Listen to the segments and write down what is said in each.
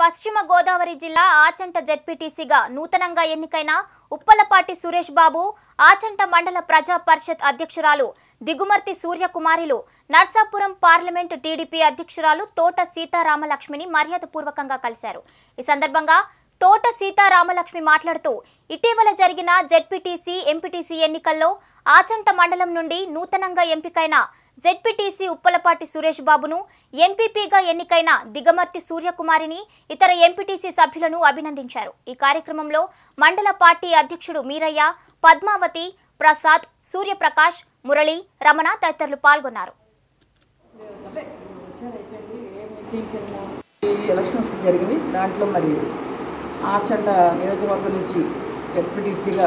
పశ్చిమ గోదావరి జిల్లా ఆచంట జెడ్పీటీసీగా నూతనంగా ఎన్నికైన ఉప్పలపాటి సురేష్ బాబు ఆచంట మండల ప్రజా పరిషత్ అధ్యక్షురాలు దిగుమర్తి సూర్యకుమారిలు నర్సాపురం పార్లమెంటు టీడీపీ అధ్యక్షురాలు తోట సీతారామలక్ష్మిని మర్యాదపూర్వకంగా కలిశారు ఈ సందర్భంగా తోట సీతారామలక్ష్మి మాట్లాడుతూ ఇటీవల జరిగిన జెడ్పీటీసీ ఎంపీటీసీ ఎన్నికల్లో ఆచంట మండలం నుండి నూతనంగా ఎంపికైన జెడ్పీటీసీ ఉప్పలపాటి సురేష్ బాబును ఎంపీపీగా ఎన్నికైన దిగమర్తి సూర్యకుమారిని ఇతర ఎంపీటీసీ సభ్యులను అభినందించారు ఈ కార్యక్రమంలో మండల పార్టీ అధ్యక్షుడు మీరయ్య పద్మావతి ప్రసాద్ సూర్యప్రకాష్ మురళి రమణ తదితరులు పాల్గొన్నారు సర్లే, వచ్చారు అయిపోయింది. ఏ మీటింగ్కి వెళ్ళినా ఈ ఎలక్షన్స్ జరిగినాయి దాంట్లో మరి ఆచంట నియోజకవర్గం నుంచి ఎడ్పిటీసీగా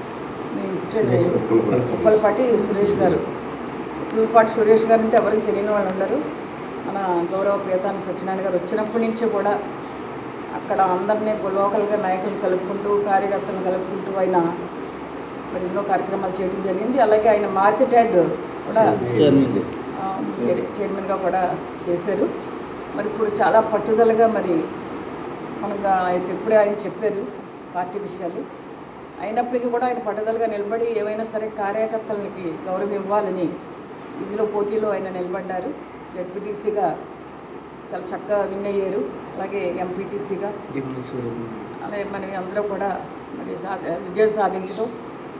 ఉప్పలపాటి సురేష్ గారు ఉప్పలపాటి సురేష్ గారు అంటే ఎవరికి తెలియని వాళ్ళు ఉండరు మన గౌరవ పేతాని సత్యనారాయణ గారు వచ్చినప్పటి నుంచి కూడా అక్కడ అందరినీ లోకల్గా నాయకులను కలుపుకుంటూ కార్యకర్తలను కలుపుకుంటూ ఆయన మరి ఎన్నో కార్యక్రమాలు చేయడం జరిగింది అలాగే ఆయన మార్కెట్ యార్డ్ కూడా ఆ, చైర్- చైర్మన్గా కూడా చేశారు మరి ఇప్పుడు చాలా పట్టుదలగా మరి మనగా అయితే ఇప్పుడే ఆయన చెప్పారు పార్టీ విషయాలు అయినప్పటికీ కూడా ఆయన పట్టుదలగా నిలబడి ఏవైనా సరే కార్యకర్తలకి గౌరవం ఇవ్వాలని ఇందులో పోటీలో ఆయన నిలబడ్డారు జడ్పీటీసీగా చాలా చక్కగా విన్ అయ్యారు అలాగే ఎంపీటీసీగా అదే మరి అందరూ కూడా మరి సాధ- విజయం సాధించడం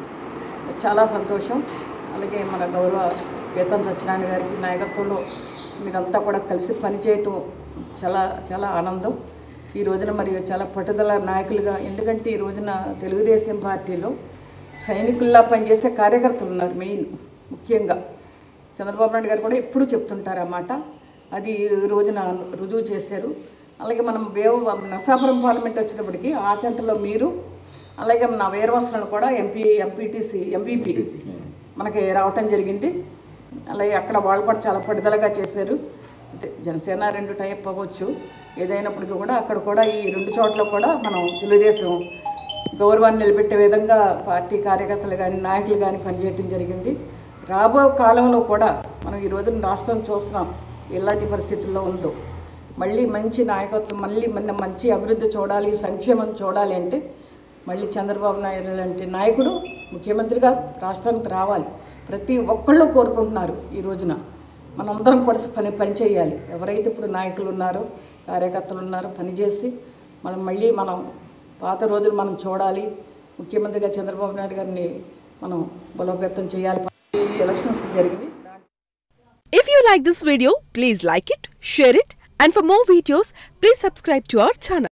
చాలా సంతోషం అలాగే మన గౌరవ వేతన్ సత్యనారాయణ గారికి నాయకత్వంలో మీరంతా కూడా కలిసి పనిచేయటం చాలా చాలా ఆనందం ఈ రోజున మరి చాలా పట్టుదల నాయకులుగా ఎందుకంటే ఈ రోజున తెలుగుదేశం పార్టీలో సైనికుల్లా పనిచేసే కార్యకర్తలు ఉన్నారు మెయిన్ ముఖ్యంగా చంద్రబాబు నాయుడు గారు కూడా ఎప్పుడూ చెప్తుంటారు అన్నమాట అది ఈ రోజున రుజువు చేశారు అలాగే మనం వేవ నరసాపురం పార్లమెంట్ వచ్చినప్పటికీ ఆ చెంటలో మీరు అలాగే నా వీరవాసనలు కూడా ఎంపీ ఎంపీటీసీ ఎంపీపీ మనకి రావటం జరిగింది అలాగే అక్కడ వాళ్ళు కూడా చాలా పట్టుదలగా చేశారు అంటే జనసేన రెండు టైప్ అవ్వచ్చు ఏదైనప్పటికీ కూడా అక్కడ కూడా ఈ రెండు చోట్ల కూడా మనం తెలుగుదేశం గౌరవాన్ని నిలబెట్టే విధంగా పార్టీ కార్యకర్తలు కానీ నాయకులు కానీ పనిచేయడం జరిగింది రాబో కాలంలో కూడా మనం ఈ రోజున రాష్ట్రం చూస్తున్నాం ఎలాంటి పరిస్థితుల్లో ఉందో మళ్ళీ మంచి నాయకత్వం మళ్ళీ మన మంచి అభివృద్ధి చూడాలి సంక్షేమం చూడాలి అంటే మళ్ళీ చంద్రబాబు నాయుడు లాంటి నాయకుడు ముఖ్యమంత్రిగా రాష్ట్రానికి రావాలి ప్రతి ఒక్కళ్ళు కోరుకుంటున్నారు ఈ రోజున మనందరం కూడా పని పని చేయాలి ఎవరైతే ఇప్పుడు నాయకులు ఉన్నారో కార్యకర్తలు ఉన్నారో పనిచేసి మనం మళ్ళీ మనం పాత రోజులు మనం చూడాలి ముఖ్యమంత్రిగా చంద్రబాబు నాయుడు గారిని మనం బలోపేతం చేయాలి ఈ ఎలక్షన్స్ జరిగినాయి If you like this video, please like it, share it, and for more videos, please subscribe to our channel.